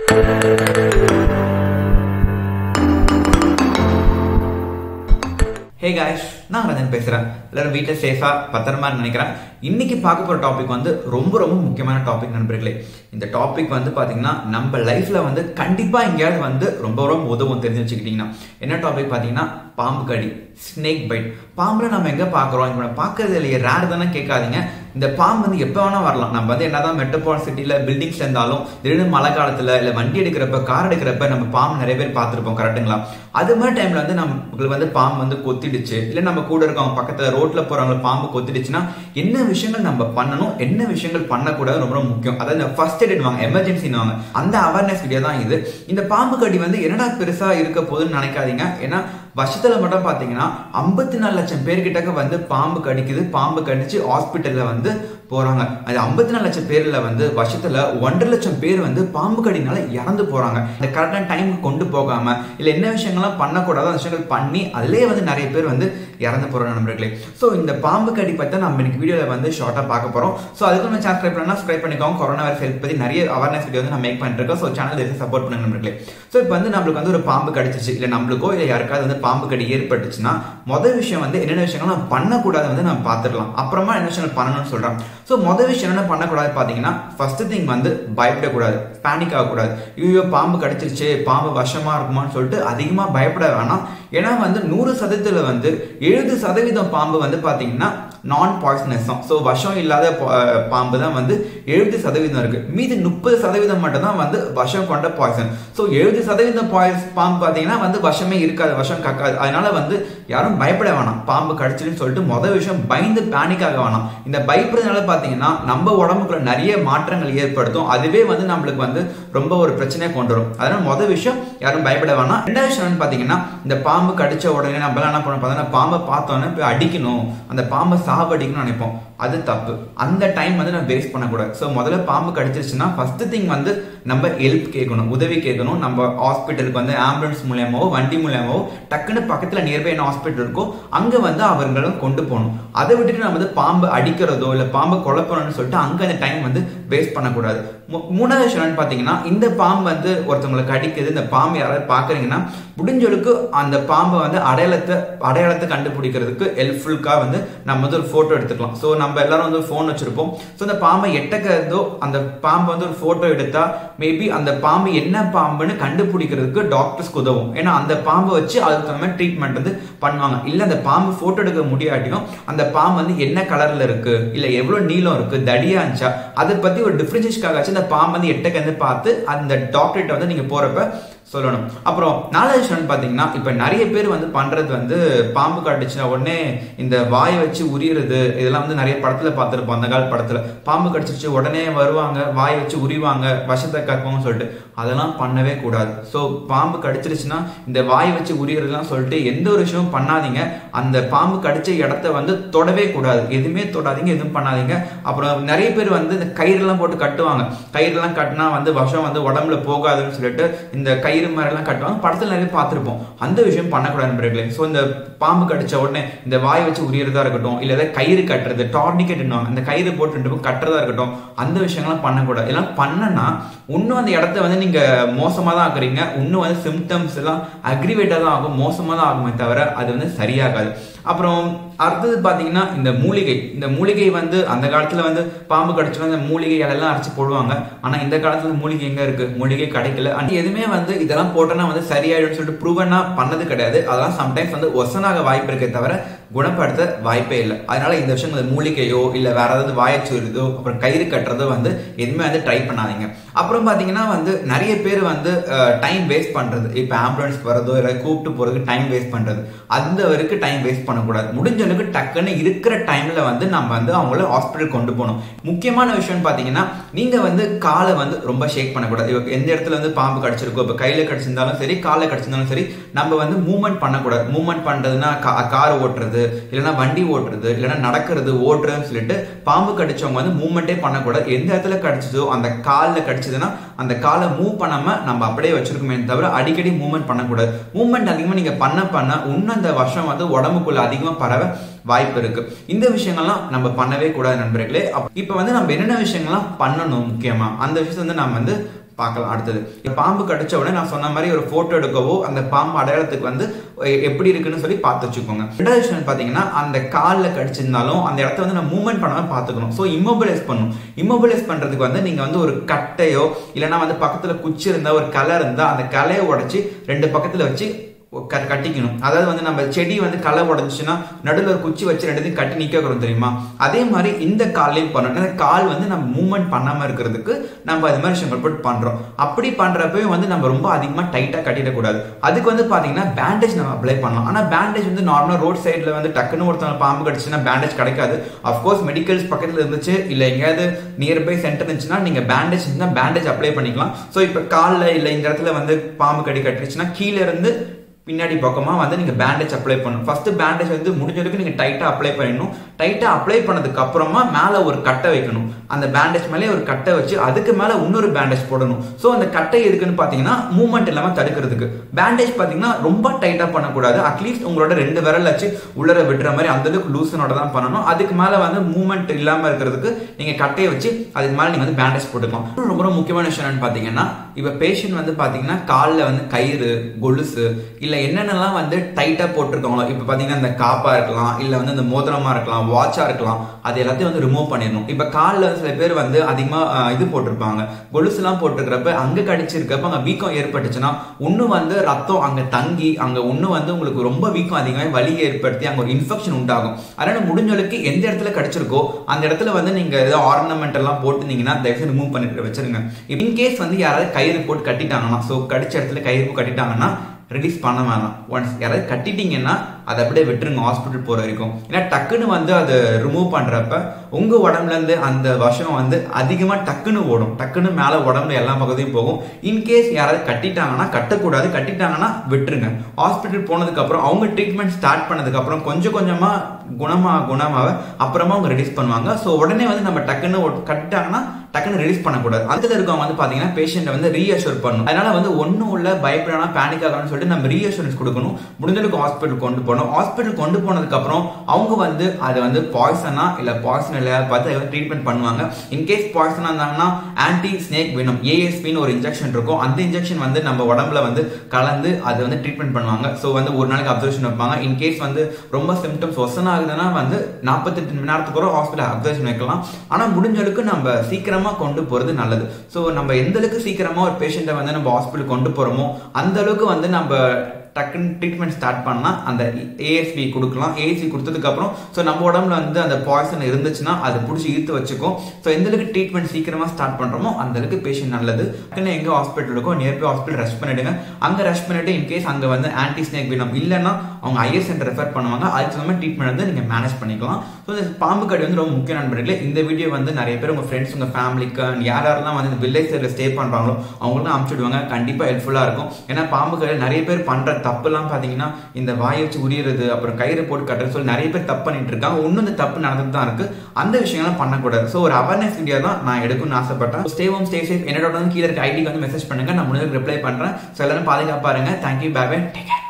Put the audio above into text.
hey guys நான் ரஜன் பேசுகிறேன் எல்லாரும் வீட்டில் சேஃபாக பத்திரமா நினைக்கிறேன் இன்னைக்கு பார்க்க போகிற டாபிக் வந்து ரொம்ப ரொம்ப முக்கியமான டாபிக் நண்பர்களே இந்த டாபிக் வந்து பார்த்தீங்கன்னா நம்ம லைஃப்பில் வந்து கண்டிப்பாக எங்கேயாவது வந்து ரொம்ப ரொம்ப உதவும் தெரிஞ்சு வச்சுக்கிட்டிங்கன்னா என்ன டாபிக் பார்த்தீங்கன்னா பாம்பு கடி ஸ்னேக் பைட் பாம்புல நம்ம எங்கே பார்க்குறோம் இப்போ பார்க்கறது இல்லையே ரேர் தானே கேட்காதீங்க இந்த பாம்பு வந்து எப்போ வேணால் வரலாம் நம்ம வந்து என்னதான் மெட்ரோபால் சிட்டியில் பில்டிங்ஸ் இருந்தாலும் திடீர்னு மழை காலத்தில் இல்லை வண்டி எடுக்கிறப்ப கார் எடுக்கிறப்ப நம்ம பாம்பு நிறைய பேர் பார்த்துருப்போம் கரெக்டுங்களா அது மாதிரி டைமில் வந்து நம்மளுக்கு வந்து பாம்பு வந்து கொத்திடுச்சு இல்லை நம்ம கூட இருக்கவங்க பக்கத்தில் ரோட்டில் போகிறவங்க பாம்பு கொத்திடுச்சுன்னா என்ன விஷயங்கள் நம்ம பண்ணணும் என்ன விஷயங்கள் பண்ணக்கூடாது ரொம்ப ரொம்ப முக்கியம் அதாவது இந்த ஃபர்ஸ்ட் எய்ட் வாங்க எமர்ஜென்சின்னு அந்த அவேர்னஸ் வீடியோ தான் இது இந்த பாம்பு கடி வந்து என்னடா பெருசாக இருக்க போகுதுன்னு நினைக்காதீங்க ஏன்னா வருஷத்துல மட்டும் பாத்தீங்கன்னா ஐம்பத்தி நாலு லட்சம் பேர்கிட்ட வந்து பாம்பு கடிக்குது பாம்பு கடிச்சு ஹாஸ்பிட்டல்ல வந்து போறாங்க அது ஐம்பத்தி நாலு லட்சம் பேர்ல வந்து வருஷத்துல ஒன்றரை லட்சம் பேர் வந்து பாம்பு கடினால இறந்து போறாங்க இந்த கரெக்டான டைமுக்கு கொண்டு போகாம இல்ல என்ன விஷயங்கள்லாம் பண்ணக்கூடாதோ அந்த விஷயங்கள் பண்ணி அதுலயே வந்து நிறைய பேர் வந்து இறந்து போறாங்க நண்பர்களே ஸோ இந்த பாம்பு கடி பத்தி நம்ம இன்னைக்கு வீடியோல வந்து ஷார்ட்டா பார்க்க போறோம் ஸோ அதுக்கு நம்ம சேனல் சப்ஸ்கிரைப் பண்ணா சப்ஸ்கிரைப் பண்ணிக்கோங்க கொரோனா வைரஸ் ஹெல்ப் பத்தி நிறைய அவேர்னஸ் வீடியோ வந்து நான் மேக் பண்ணிட்டு இருக்கோம் ஸோ சேனல் எதுவும் சப்போர்ட் பண்ணுங்க நண்பர்களே ஸோ இப்போ வந்து நம்மளுக்கு வந்து ஒரு பாம்பு கடிச்சிச்சு இல்லை நம்மளுக்கோ இல்லை யாருக்காவது வந்து பாம்பு கடி ஏற்பட்டுச்சுன்னா முதல் விஷயம் வந்து என்னென்ன விஷயங்கள் நம்ம பண்ணக்கூடாது வந்து நம்ம பார்த்துடலாம் அப்புறமா என்ன விஷயங்கள் பண்ணணும்னு சொல்றோம் ஸோ முதல் விஷயம் என்ன பண்ணக்கூடாது பார்த்தீங்கன்னா ஃபர்ஸ்ட் திங் வந்து பயப்படக்கூடாது பேனிக் ஆகக்கூடாது ஐயோ பாம்பு கடிச்சிருச்சு பாம்பு வசமா இருக்குமான்னு சொல்லிட்டு அதிகமாக பயப்பட வேணாம் ஏன்னா வந்து நூறு சதவீதத்தில் வந்து எழுபது சதவீதம் பாம்பு வந்து பார்த்தீங்கன்னா நான் பாய்சனஸ் தான் ஸோ விஷம் இல்லாத பாம்பு தான் வந்து எழுபது சதவீதம் இருக்கு மீதி முப்பது சதவீதம் மட்டும் தான் வந்து விஷம் கொண்ட பாய்சன் ஸோ எழுபது சதவீதம் பாய்ஸ் பாம்பு பார்த்தீங்கன்னா வந்து விஷமே இருக்காது விஷம் கக்காது அதனால வந்து யாரும் பயப்பட வேணாம் பாம்பு கடிச்சிருன்னு சொல்லிட்டு முதல் விஷயம் பயந்து பேனிக் ஆக வேணாம் இந்த பயப்படுறதுனால பார்த்தீங்கன்னா நம்ம உடம்புக்குள்ள நிறைய மாற்றங்கள் ஏற்படுத்தும் அதுவே வந்து நம்மளுக்கு வந்து ரொம்ப ஒரு பிரச்சனையை கொண்டு வரும் அதனால முதல் விஷயம் யாரும் பயப்பட வேணாம் ரெண்டாவது விஷயம் பார்த்தீங்கன்னா இந்த பாம்பு கடிச்ச உடனே நம்ம என்ன பண்ண பார்த்தீங்கன்னா பாம்பை பார்த்தோன்னே போய் அடிக்கணும் அந்த பாம்பை சாவடிக்கணும்னு நினைப்போம் அது தப்பு அந்த டைம் வந்து நம்ம வேஸ்ட் பண்ணக்கூடாது ஸோ முதல்ல பாம்பு கடிச்சிருச்சுன்னா ஃபர்ஸ்ட் திங் வந்து நம்ம ஹெல்ப் கேட்கணும் உதவி கேட்கணும் நம்ம ஹாஸ்பிட்டலுக்கு வந்து ஆம்புலன்ஸ் மூலியமாவோ வண்டி மூலியமாவோ டக்குன்னு பக்கத்தில் நியர்பை என்ன ஹாஸ்பிட்டல் இருக்கோ அங்கே வந்து அவர்களும் கொண்டு போகணும் அதை விட்டுட்டு நம்ம வந்து பாம்பு அடிக்கிறதோ இல்லை பாம்பை குழப்பணும்னு சொல்லிட்டு அங்கே அந்த டைம் வந்து வேஸ்ட் பண்ணக்கூடாது மூணாவது விஷயம் பார்த்தீங்கன்னா இந்த பாம்பு வந்து ஒருத்தவங்களுக்கு அடிக்குது இந்த பாம்பு யாராவது பார்க்குறீங்கன்னா முடிஞ்சளவுக்கு அந்த பாம்பை வந்து அடையாளத்தை அடையாளத்தை கண்டுபிடிக்கிறதுக்கு ஹெல்ப்ஃபுல்காக வந்து நம்ம வந்து ஒரு ஃபோட்டோ எடுத்துக்கலாம் ஸோ நம்ம எல்லாரும் வந்து ஃபோன் வச்சிருப்போம் ஸோ அந்த பாம்பை எட்டக்கிறதோ அந்த பாம்பை வந்து ஒரு ஃபோட்டோ எடுத்தா மேபி அந்த பாம்பு என்ன பாம்புன்னு கண்டுபிடிக்கிறதுக்கு டாக்டர்ஸ்க்கு உதவும் ஏன்னா அந்த பாம்பை வச்சு அதுக்கு தகுந்த மாதிரி ட்ரீட்மெண்ட் வந்து பண்ணுவாங்க இல்லை அந்த பாம்பு ஃபோட்டோ எடுக்க முடியாட்டியும் அந்த பாம்பு வந்து என்ன கலர்ல இருக்கு இல்லை எவ்வளோ நீளம் இருக்கு தடியா இருந்துச்சா அதை பத்தி ஒரு டிஃபரன்ஷியேஷனுக்காக அந்த பாம்பு வந்து எட்டக்க வந்து பார்த்து அந்த டாக்டர்கிட்ட வந்து நீங்க போறப்ப சொல்லணும் அப்புறம் நாலாவது விஷயம் பார்த்தீங்கன்னா இப்போ நிறைய பேர் வந்து பண்ணுறது வந்து பாம்பு கடிச்சுனா உடனே இந்த வாயை வச்சு உரியறது இதெல்லாம் வந்து நிறைய படத்தில் பார்த்துருப்போம் அந்த கால படத்தில் பாம்பு கடிச்சிருச்சு உடனே வருவாங்க வாயை வச்சு உரிவாங்க விஷத்தை கக்குவாங்கன்னு சொல்லிட்டு அதெல்லாம் பண்ணவே கூடாது ஸோ பாம்பு கடிச்சிருச்சுன்னா இந்த வாயை வச்சு உரியறதுலாம் சொல்லிட்டு எந்த ஒரு விஷயமும் பண்ணாதீங்க அந்த பாம்பு கடிச்ச இடத்த வந்து தொடவே கூடாது எதுவுமே தொடாதீங்க எதுவும் பண்ணாதீங்க அப்புறம் நிறைய பேர் வந்து இந்த கயிறுலாம் போட்டு கட்டுவாங்க கயிறுலாம் கட்டினா வந்து விஷம் வந்து உடம்புல போகாதுன்னு சொல்லிட்டு இந்த கை கயிறு மாதிரிலாம் கட்டுவாங்க படத்தில் நிறைய பார்த்துருப்போம் அந்த விஷயம் பண்ணக்கூடாது நண்பர்களே ஸோ இந்த பாம்பு கடிச்ச உடனே இந்த வாய் வச்சு உரியறதா இருக்கட்டும் இல்லை ஏதாவது கயிறு கட்டுறது டார்னிக்கெட் அந்த கயிறு போட்டு ரெண்டு கட்டுறதா இருக்கட்டும் அந்த விஷயங்கள்லாம் பண்ணக்கூடாது இதெல்லாம் பண்ணனா இன்னும் அந்த இடத்த வந்து நீங்க மோசமாக தான் ஆக்குறீங்க இன்னும் வந்து சிம்டம்ஸ் எல்லாம் அக்ரிவேட்டாக தான் ஆகும் மோசமாக தான் ஆகுமே தவிர அது வந்து சரியாகாது அப்புறம் அடுத்தது பார்த்தீங்கன்னா இந்த மூலிகை இந்த மூலிகை வந்து அந்த காலத்தில் வந்து பாம்பு கடிச்சோன்னா இந்த மூலிகை இலையெல்லாம் அரைச்சி போடுவாங்க ஆனால் இந்த காலத்தில் மூலிகை எங்கே இருக்கு மூலிகை கிடைக்கல அண்ட் எதுவுமே வந்து இதெல்லாம் போட்டோன்னா வந்து சரியாயிடும்னு சொல்லிட்டு ப்ரூவனா பண்ணது கிடையாது அதெல்லாம் சம்டைம்ஸ் வந்து ஒசனாக வாய்ப்பு இருக்கே தவிர குணப்படுத்த வாய்ப்பே இல்லை அதனால இந்த விஷயம் இந்த மூலிகையோ இல்லை வேற ஏதாவது வாயச்சுருதோ அப்புறம் கயிறு கட்டுறதோ வந்து எதுவுமே வந்து ட்ரை பண்ணாதீங்க அப்புறம் பார்த்தீங்கன்னா வந்து நிறைய பேர் வந்து டைம் வேஸ்ட் பண்ணுறது இப்போ ஆம்புலன்ஸ்க்கு வரதோ இல்லை கூப்பிட்டு போகிறதுக்கு டைம் வேஸ்ட் பண்ணுறது அந்த வரைக்கும் டைம் வேஸ்ட் பண்ணக்கூடாது முடிஞ்ச அளவுக்கு டக்குன்னு இருக்கிற டைம்ல வந்து நம்ம வந்து அவங்கள ஹாஸ்பிட்டல் கொண்டு போகணும் முக்கியமான விஷயம் பார்த்தீங்கன்னா நீங்கள் வந்து காலை வந்து ரொம்ப ஷேக் பண்ணக்கூடாது இப்போ எந்த இடத்துல வந்து பாம்பு கடிச்சிருக்கோ இப்போ கையில் கடிச்சிருந்தாலும் சரி காலில் கடிச்சிருந்தாலும் சரி நம்ம வந்து மூவ்மெண்ட் பண்ணக்கூடாது மூவ்மெண்ட் பண்ணுறதுன்னா கார் ஓட்டுறது இல்லைன்னா வண்டி ஓட்டுறது இல்லைன்னா நடக்கிறது ஓட்டுறதுன்னு சொல்லிட்டு பாம்பு கடிச்சவங்க வந்து மூவ்மெண்ட்டே பண்ணக்கூடாது எந்த இடத்துல கடிச்சதோ அந்த காலில் கடிச்சதுன்னா அந்த காலை மூவ் பண்ணாம நம்ம அப்படியே வச்சிருக்கோமே தவிர அடிக்கடி மூவ்மெண்ட் பண்ணக்கூடாது மூவ்மெண்ட் அதிகமாக நீங்க பண்ண பண்ண இன்னும் அந்த வருஷம் வந்து உடம்புக்குள்ள அதிகமாக பரவ வாய்ப்பு இருக்கு இந்த விஷயங்கள்லாம் நம்ம பண்ணவே கூடாது நண்பர்களே இப்ப வந்து நம்ம என்னென்ன விஷயங்கள்லாம் பண்ணணும் முக்கியமா அந்த விஷயத்தை வந்து நம்ம வந்து பார்க்கலாம் அடுத்தது இப்ப பாம்பு கடிச்ச உடனே நான் சொன்ன மாதிரி ஒரு போட்டோ எடுக்கவோ அந்த பாம்பு அடையாளத்துக்கு வந்து எ- எப்படி இருக்குன்னு சொல்லி பார்த்து வச்சுக்கோங்க ரெண்டாவது விஷயம் பார்த்தீங்கன்னா அந்த காலில் கடிச்சிருந்தாலும் அந்த இடத்த வந்து நம்ம மூவ்மெண்ட் பண்ணாம பார்த்துக்கணும் ஸோ இம்மோபிலைஸ் பண்ணணும் இம்மோபிலைஸ் பண்றதுக்கு வந்து நீங்க வந்து ஒரு கட்டையோ இல்லைன்னா வந்து பக்கத்துல குச்சி இருந்தா ஒரு கலை இருந்தா அந்த கலையை உடைச்சு ரெண்டு பக்கத்துல வச்சு க- கட்டிக்கணும் அதாவது வந்து நம்ம செடி வந்து களை உடஞ்சுன்னா நடுவில் ஒரு குச்சி வச்சு ரெண்டுத்தையும் கட்டி நிற்கிறோம் தெரியுமா அதே மாதிரி இந்த கால்லையும் பண்ணணும் ஏன்னா கால் வந்து நம்ம மூவ்மெண்ட் பண்ணாம இருக்கிறதுக்கு நம்ம அது மாதிரி விஷயங்கள் போட்டு பண்றோம் அப்படி பண்றப்பயும் வந்து நம்ம ரொம்ப அதிகமா டைட்டா கட்டிடக்கூடாது அதுக்கு வந்து பாத்தீங்கன்னா பேண்டேஜ் நம்ம அப்ளை பண்ணலாம் ஆனா பேண்டேஜ் வந்து நார்மலா ரோட் சைடுல வந்து டக்குன்னு ஒருத்தவங்க பாம்பு கடிச்சுன்னா பேண்டேஜ் கிடைக்காது அஃப்கோர்ஸ் மெடிக்கல்ஸ் பக்கத்துல இருந்துச்சு இல்ல எங்கேயாவது நியர்பை சென்டர் இருந்துச்சுன்னா நீங்க பேண்டேஜ் இருந்தா பேண்டேஜ் அப்ளை பண்ணிக்கலாம் ஸோ இப்போ காலில் இல்லை இந்த இடத்துல வந்து பாம்பு கடி கட்டிருச்சுன்னா கீழே இருந்து பின்னாடி பக்கமா வந்து நீங்க பேண்டேஜ் அப்ளை பண்ணணும் ஃபர்ஸ்ட் பேண்டேஜ் வந்து முடிஞ்ச வரைக்கும் நீங்க டைட்டா அப்ளை பண்ணிடணும் டைட்டா அப்ளை பண்ணதுக்கு அப்புறமா மேல ஒரு கட்டை வைக்கணும் அந்த பேண்டேஜ் மேலே ஒரு கட்டை வச்சு அதுக்கு மேல இன்னொரு பேண்டேஜ் போடணும் ஸோ அந்த கட்டை எதுக்குன்னு பாத்தீங்கன்னா மூவ்மெண்ட் இல்லாம தடுக்கிறதுக்கு பேண்டேஜ் பாத்தீங்கன்னா ரொம்ப டைட்டா பண்ணக்கூடாது அட்லீஸ்ட் உங்களோட ரெண்டு விரல் வச்சு உள்ளர விட்டுற மாதிரி அந்த அளவுக்கு லூசனோட தான் பண்ணணும் அதுக்கு மேல வந்து மூவ்மெண்ட் இல்லாம இருக்கிறதுக்கு நீங்க கட்டையை வச்சு அதுக்கு மேல நீங்க வந்து பேண்டேஜ் போட்டுக்கலாம் ரொம்ப ரொம்ப முக்கியமான விஷயம் என்னன்னு பாத்தீங்கன்னா இப்ப பேஷண்ட் வந்து பாத்தீங்கன்னா காலில் வந்து கயிறு கொலுசு இல்ல என்னென்னலாம் வந்து டைட்டா போட்டிருக்காங்களோ இப்ப பாத்தீங்கன்னா இந்த காப்பா இருக்கலாம் இல்ல வந்து இந்த மோதிரமா இருக்கலாம் வாட்சா இருக்கலாம் அது எல்லாத்தையும் வந்து ரிமூவ் பண்ணிடணும் இப்ப காலில் சில பேர் வந்து அதிகமா அஹ், இது போட்டிருப்பாங்க கொலுசுலாம் போட்டிருக்கிறப்ப அங்க கடிச்சிருக்கப்ப அங்க வீக்கம் ஏற்பட்டுச்சுன்னா ஒண்ணு வந்து ரத்தம் அங்க தங்கி அங்க ஒண்ணு வந்து உங்களுக்கு ரொம்ப வீக்கம் அதிகமாக வலி ஏற்படுத்தி அங்க ஒரு இன்ஃபெக்ஷன் உண்டாகும் அதனால முடிஞ்ச அளவுக்கு எந்த இடத்துல கடிச்சிருக்கோ அந்த இடத்துல வந்து நீங்க ஏதோ ஆர்னமெண்ட் எல்லாம் போட்டுனீங்கன்னா தயவுசெய்து ரிமூவ் பண்ணிட்டு வச்சிருங்க இன்கேஸ் வந்து யாராவது கயிறு போட்டு கட்டிட்டாங்கன்னா ஸோ கடிச்ச இடத்துல கயிறு கட்டிட்டாங்கன்னா ரிலீஸ் பண்ண வேணாம் ஒன்ஸ் யாராவது கட்டிட்டீங்கன்னா அதை அப்படியே விட்டுருங்க ஹாஸ்பிட்டல் போற வரைக்கும் ஏன்னா டக்குன்னு வந்து அதை ரிமூவ் பண்றப்ப உங்க உடம்புல இருந்து அந்த விஷம் வந்து அதிகமா டக்குன்னு ஓடும் டக்குன்னு மேல உடம்புல எல்லா பக்கத்தையும் போகும் இன்கேஸ் யாராவது கட்டிட்டாங்கன்னா கட்டக்கூடாது கட்டிட்டாங்கன்னா விட்டுருங்க ஹாஸ்பிட்டல் போனதுக்கு அப்புறம் அவங்க ட்ரீட்மெண்ட் ஸ்டார்ட் பண்ணதுக்கு அப்புறம் கொஞ்சம் கொஞ்சமா குணமாக குணமாக அப்புறமா அவங்க ரிலீஸ் பண்ணுவாங்க ஸோ உடனே வந்து நம்ம டக்குன்னு ஒ- கட்டிட்டாங்கன்னா டக்குன்னு ரிலீஸ் பண்ணக்கூடாது அதுல இருக்கவங்க வந்து பாத்தீங்கன்னா பேஷண்ட்டை வந்து ரீஅஷூர் பண்ணணும் அதனால வந்து ஒன்றும் உள்ள பயப்படாம பேனிக் ஆகணும்னு சொல்லிட்டு நம்ம ரீஅஷூரன்ஸ் கொடுக்கணும் முடிஞ்சளவுக்கு ஹாஸ்பிட்டல் கொண்டு போகணும் ஹாஸ்பிட்டல் கொண்டு போனதுக்கு அப்புறம் அவங்க வந்து அதை வந்து பாய்சனா இல்ல பாய்சன் இல்லையா பார்த்து அதை ட்ரீட்மெண்ட் பண்ணுவாங்க இன்கேஸ் பாய்சனா இருந்தாங்கன்னா ஆன்டி ஸ்னேக் வேணும் ஏஎஸ்பின்னு ஒரு இன்ஜெக்ஷன் இருக்கும் அந்த இன்ஜெக்ஷன் வந்து நம்ம உடம்புல வந்து கலந்து அதை வந்து ட்ரீட்மெண்ட் பண்ணுவாங்க ஸோ வந்து ஒரு நாளைக்கு அப்சர்வேஷன் வைப்பாங்க இன்கேஸ் வந்து ரொம்ப சிம்டம்ஸ் ஒசன் ஆகுதுன்னா வந்து நாற்பத்தெட்டு மணி நேரத்துக்கு கூட ஹாஸ்பிட்டல் அப்சர்வேஷன் வைக்கலாம் ஆனா முடிஞ்ச அளவுக்கு நம்ம சீக்கிரமா கொண்டு போறது நல்லது ஸோ நம்ம எந்த அளவுக்கு சீக்கிரமா ஒரு பேஷண்ட்டை வந்து நம்ம ஹாஸ்பிட்டல் கொண்டு போறோமோ அந்த அளவுக்கு வந்து நம்ம டக்குன்னு ட்ரீட்மெண்ட் ஸ்டார்ட் பண்ணா அந்த ஏஎஸ்பி கொடுக்கலாம் ஏஎஸ்பி கொடுத்ததுக்கு அப்புறம் ஸோ நம்ம உடம்புல வந்து அந்த பாய்சன் இருந்துச்சுன்னா அது பிடிச்சி இழுத்து வச்சுக்கும் ஸோ எந்த அளவுக்கு ட்ரீட்மெண்ட் சீக்கிரமா ஸ்டார்ட் பண்றோமோ அந்த அளவுக்கு பேஷண்ட் நல்லது டக்குன்னு எங்க ஹாஸ்பிட்டல் இருக்கோ நியர்பை ஹாஸ்பிட்டல் ரஷ் பண்ணிடுங்க அங்க ரஷ் பண்ணிட்டு இன்கேஸ் அங்க வந்து ஆன்டி ஸ்னேக் வேணும் இல்லைன்னா அவங்க ஐஎஸ் சென்டர் ரெஃபர் பண்ணுவாங்க அதுக்கு தகுந்த மாதிரி ட்ரீட்மெண்ட் வந்து நீங்க மேனேஜ் பண்ணிக்கலாம் ஸோ இந்த பாம்பு கடி வந்து ரொம்ப முக்கிய நண்பர்களே இந்த வீடியோ வந்து நிறைய பேர் உங்க ஃப்ரெண்ட்ஸ் உங்க ஃபேமிலிக்கு and யார் யாரெல்லாம் வந்து இந்த வில்லேஜ் சைடில் ஸ்டே பண்றாங்களோ அவங்களுக்கும் அனுப்பிச்சுடுவாங்க கண்டிப்பா ஹெல்ப்ஃபுல்லா இருக்கும் ஏன்னா பாம்பு கடி நிறைய பேர் பண்ற தப்புலாம் பாத்தீங்கன்னா இந்த வாயை வச்சு உரியறது அப்புறம் கயிறு போட்டு கட்டுறது சொல்லி நிறைய பேர் தப்பு பண்ணிட்டு இருக்காங்க இன்னும் இந்த தப்பு நடந்துட்டு தான் இருக்கு அந்த விஷயங்கள்லாம் பண்ணக்கூடாது ஸோ ஒரு அவேர்னஸ் வீடியோ தான் நான் எடுக்கணும்னு ஆசைப்பட்டேன் ஸ்டே ஹோம் ஸ்டே சேஃப் என்னோட வந்து கீழே இருக்க ஐடிக்கு வந்து மெசேஜ் பண்ணுங்க நான் முடிஞ்சதுக்கு ரிப்ளை பண்றேன் ஸோ எல்லாரும் பாதுகாப்பா இருங்க thank you bye bye take care